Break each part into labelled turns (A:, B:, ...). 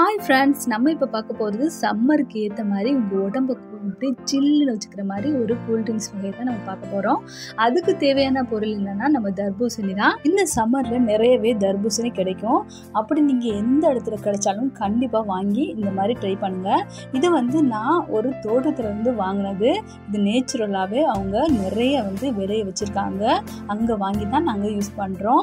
A: hi friends நம்ம இப்போ பார்க்க போகிறது சம்மருக்கு ஏற்ற மாதிரி உங்கள் உடம்பு அப்படியே சில்லுன்னு வச்சுக்கிற மாதிரி ஒரு கூல் ட்ரிங்க்ஸ் வகையை தான் நம்ம பார்க்க போகிறோம் அதுக்கு தேவையான பொருள் என்னென்னா நம்ம தர்பூசணி தான் இந்த சம்மரில் நிறையவே தர்பூசணி கிடைக்கும் அப்படி நீங்கள் எந்த இடத்துல கிடைச்சாலும் கண்டிப்பாக வாங்கி இந்த மாதிரி ட்ரை பண்ணுங்கள் இது வந்து நான் ஒரு தோட்டத்தில் இருந்து வாங்கினது இது நேச்சுரலாகவே அவங்க நிறைய வந்து விளைய வச்சுருக்காங்க அங்கே வாங்கி தான் நாங்கள் யூஸ் பண்ணுறோம்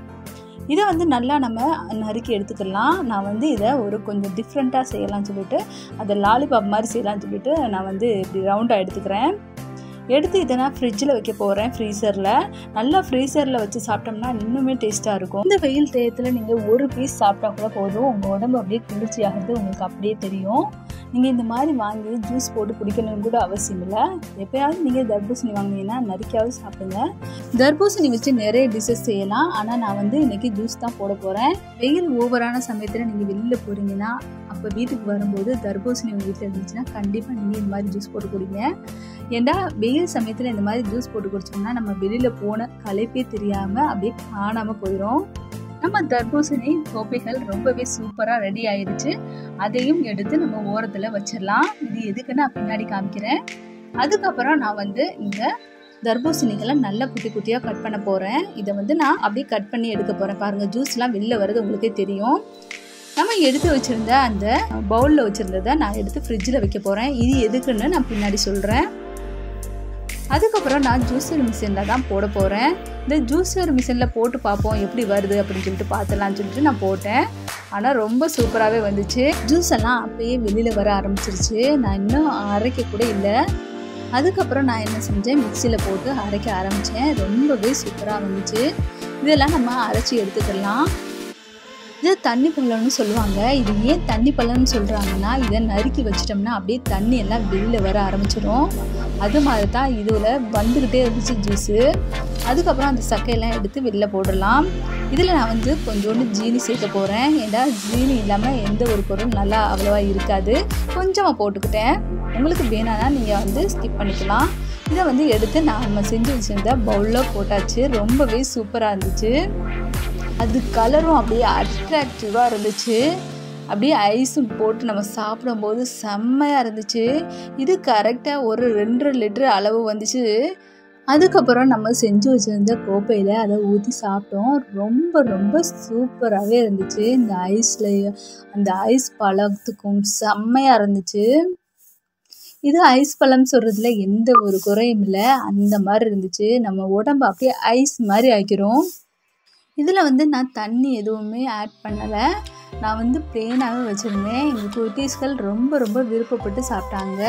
A: இதை வந்து நல்லா நம்ம நறுக்கி எடுத்துக்கலாம் நான் வந்து இதை ஒரு கொஞ்சம் டிஃப்ரெண்ட்டாக செய்யலாம்னு சொல்லிட்டு அதை லாலிபாப் மாதிரி செய்யலாம்னு சொல்லிட்டு நான் வந்து இப்படி ரவுண்டாக எடுத்துக்கிறேன் எடுத்து இதை நான் ஃப்ரிட்ஜில் வைக்க போகிறேன் ஃப்ரீசரில் நல்லா ஃப்ரீசரில் வச்சு சாப்பிட்டோம்னா இன்னுமே டேஸ்ட்டாக இருக்கும் இந்த வெயில் டயத்தில் நீங்கள் ஒரு பீஸ் சாப்பிட்டா கூட போதும் உங்கள் உடம்பு அப்படியே குளிர்ச்சி ஆகிறது உங்களுக்கு அப்படியே தெரியும் நீங்கள் இந்த மாதிரி வாங்கி ஜூஸ் போட்டு குடிக்கணும்னு கூட அவசியம் இல்லை எப்போயாவது நீங்கள் தர்பூசணி வாங்கினீங்கன்னா நறுக்காவது சாப்பிடுங்க தர்பூசணி வச்சு நிறைய டிஷ்ஷஸ் செய்யலாம் ஆனால் நான் வந்து இன்றைக்கி ஜூஸ் தான் போட போகிறேன் வெயில் ஓவரான சமயத்தில் நீங்கள் வெளியில் போகிறீங்கன்னா அப்போ வீட்டுக்கு வரும்போது தர்பூசணி உங்கள் வீட்டில் இருந்துச்சுன்னா கண்டிப்பாக நீங்கள் இந்த மாதிரி ஜூஸ் போட்டு குடிங்க ஏண்டா வெயில் சமயத்தில் இந்த மாதிரி ஜூஸ் போட்டு குடிச்சோம்னா நம்ம வெளியில் போன களைப்பே தெரியாமல் அப்படியே காணாமல் போயிடும் நம்ம தர்பூசணி கோப்பைகள் ரொம்பவே சூப்பராக ரெடி ஆயிடுச்சு அதையும் எடுத்து நம்ம ஓரத்தில் வச்சிடலாம் இது எதுக்கு நான் பின்னாடி காமிக்கிறேன் அதுக்கப்புறம் நான் வந்து இந்த தர்பூசணிகளை நல்லா குட்டி குட்டியாக கட் பண்ண போகிறேன் இதை வந்து நான் அப்படியே கட் பண்ணி எடுக்க போகிறேன் பாருங்கள் ஜூஸ்லாம் வெளில வர்றது உங்களுக்கே தெரியும் நம்ம எடுத்து வச்சுருந்த அந்த பவுலில் வச்சுருந்ததை நான் எடுத்து ஃப்ரிட்ஜில் வைக்க போகிறேன் இது எதுக்குன்னு நான் பின்னாடி சொல்கிறேன் அதுக்கப்புறம் நான் ஜூஸர் மிஷினில் தான் போட போகிறேன் இந்த ஜூஸர் மிஷினில் போட்டு பார்ப்போம் எப்படி வருது அப்படின்னு சொல்லிட்டு பார்த்துலான்னு சொல்லிட்டு நான் போட்டேன் ஆனால் ரொம்ப சூப்பராகவே வந்துச்சு ஜூஸ் எல்லாம் அப்பயே வெளியில் வர ஆரம்பிச்சிருச்சு நான் இன்னும் அரைக்க கூட இல்லை அதுக்கப்புறம் நான் என்ன செஞ்சேன் மிக்சியில் போட்டு அரைக்க ஆரம்பித்தேன் ரொம்பவே சூப்பராக வந்துச்சு இதெல்லாம் நம்ம அரைச்சி எடுத்துக்கலாம் இது தண்ணி பள்ளம்னு சொல்லுவாங்க இது ஏன் தண்ணி பள்ளம்னு சொல்கிறாங்கன்னா இதை நறுக்கி வச்சிட்டோம்னா அப்படியே தண்ணி எல்லாம் வெளியில் வர ஆரம்பிச்சிடும் அது மாதிரி தான் இதில் வந்துக்கிட்டே இருந்துச்சு ஜூஸு அதுக்கப்புறம் அந்த சக்கையெல்லாம் எடுத்து வெளில போடலாம் இதில் நான் வந்து கொஞ்சோண்டு ஜீனி சேர்க்க போகிறேன் ஏன்னா ஜீனி இல்லாமல் எந்த ஒரு பொருளும் நல்லா அவ்வளோவா இருக்காது கொஞ்சமாக போட்டுக்கிட்டேன் உங்களுக்கு வேணான்னா நீங்கள் வந்து ஸ்கிப் பண்ணிக்கலாம் இதை வந்து எடுத்து நான் நம்ம செஞ்சு வச்சுருந்த பவுலில் போட்டாச்சு ரொம்பவே சூப்பராக இருந்துச்சு அது கலரும் அப்படியே அட்ராக்டிவாக இருந்துச்சு அப்படியே ஐஸும் போட்டு நம்ம சாப்பிடும்போது செம்மையாக இருந்துச்சு இது கரெக்டாக ஒரு ரெண்டரை லிட்டர் அளவு வந்துச்சு அதுக்கப்புறம் நம்ம செஞ்சு வச்சுருந்த கோப்பையில் அதை ஊற்றி சாப்பிட்டோம் ரொம்ப ரொம்ப சூப்பராகவே இருந்துச்சு இந்த ஐஸில் அந்த ஐஸ் பழத்துக்கும் செம்மையாக இருந்துச்சு இது ஐஸ் பழம் சொல்கிறதுல எந்த ஒரு குறையும் இல்லை அந்த மாதிரி இருந்துச்சு நம்ம உடம்பு அப்படியே ஐஸ் மாதிரி ஆக்கிறோம் இதில் வந்து நான் தண்ணி எதுவுமே ஆட் பண்ணலை நான் வந்து ப்ளெயினாகவே வச்சுருந்தேன் எங்கள் குட்டீஸ்கள் ரொம்ப ரொம்ப விருப்பப்பட்டு சாப்பிட்டாங்க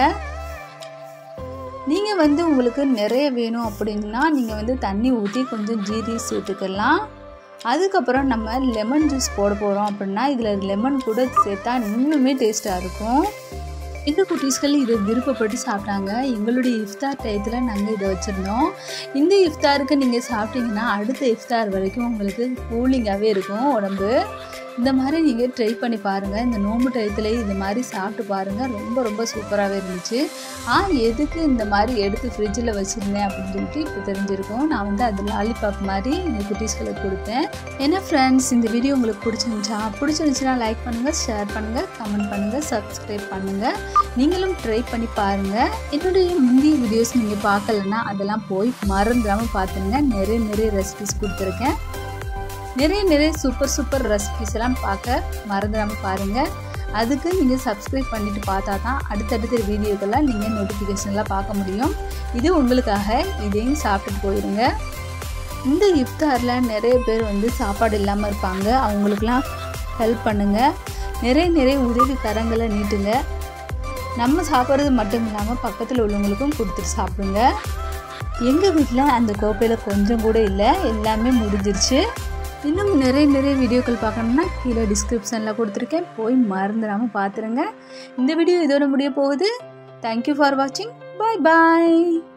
A: நீங்கள் வந்து உங்களுக்கு நிறைய வேணும் அப்படின்னா நீங்கள் வந்து தண்ணி ஊற்றி கொஞ்சம் ஜீரி சேர்த்துக்கலாம் அதுக்கப்புறம் நம்ம லெமன் ஜூஸ் போட போகிறோம் அப்படின்னா இதில் லெமன் கூட சேர்த்தா இன்னுமே டேஸ்ட்டாக இருக்கும் எங்கள் குட்டீஸ்கள் இதை விருப்பப்பட்டு சாப்பிட்டாங்க எங்களுடைய இஃப்தார் டயத்தில் நாங்கள் இதை வச்சுருந்தோம் இந்த இஃப்தாருக்கு நீங்கள் சாப்பிட்டீங்கன்னா அடுத்த இஃப்தார் வரைக்கும் உங்களுக்கு கூலிங்காகவே இருக்கும் உடம்பு இந்த மாதிரி நீங்கள் ட்ரை பண்ணி பாருங்கள் இந்த நோம்பு டயத்தில் இந்த மாதிரி சாப்பிட்டு பாருங்கள் ரொம்ப ரொம்ப சூப்பராகவே இருந்துச்சு ஆ எதுக்கு இந்த மாதிரி எடுத்து ஃப்ரிட்ஜில் வச்சுருந்தேன் அப்படின்னு சொல்லிட்டு இப்போ தெரிஞ்சிருக்கும் நான் வந்து அது லாலிபாப் மாதிரி எங்கள் குட்டீஸ்களுக்கு கொடுத்தேன் ஏன்னா ஃப்ரெண்ட்ஸ் இந்த வீடியோ உங்களுக்கு பிடிச்சிருந்துச்சா பிடிச்சிருந்துச்சுன்னா லைக் பண்ணுங்கள் ஷேர் பண்ணுங்கள் கமெண்ட் பண்ணுங்கள் சப்ஸ்கிரைப் பண்ணுங்கள் நீங்களும் ட்ரை பண்ணி பாருங்கள் என்னுடைய முந்தைய வீடியோஸ் நீங்கள் பார்க்கலன்னா அதெல்லாம் போய் மறந்துடாமல் பார்த்துருங்க நிறைய நிறைய ரெசிபிஸ் கொடுத்துருக்கேன் நிறைய நிறைய சூப்பர் சூப்பர் ரெசிபிஸ் எல்லாம் பார்க்க மறந்துடாமல் பாருங்கள் அதுக்கு நீங்கள் சப்ஸ்கிரைப் பண்ணிவிட்டு பார்த்தா தான் அடுத்தடுத்த வீடியோக்கெல்லாம் நீங்கள் நோட்டிஃபிகேஷன்லாம் பார்க்க முடியும் இது உங்களுக்காக இதையும் சாப்பிட்டுட்டு போயிடுங்க இந்த இஃப்தாரில் நிறைய பேர் வந்து சாப்பாடு இல்லாமல் இருப்பாங்க அவங்களுக்கெல்லாம் ஹெல்ப் பண்ணுங்கள் நிறைய நிறைய உதவி கரங்களை நீட்டுங்க நம்ம சாப்பிட்றது மட்டும் இல்லாமல் பக்கத்தில் உள்ளவங்களுக்கும் கொடுத்துட்டு சாப்பிடுங்க எங்கள் வீட்டில் அந்த கோப்பையில் கொஞ்சம் கூட இல்லை எல்லாமே முடிஞ்சிருச்சு இன்னும் நிறைய நிறைய வீடியோக்கள் பார்க்கணும்னா கீழே டிஸ்கிரிப்ஷனில் கொடுத்துருக்கேன் போய் மறந்துடாமல் பார்த்துருங்க இந்த வீடியோ இதோட முடிய போகுது தேங்க்யூ ஃபார் வாட்சிங் பாய் பாய்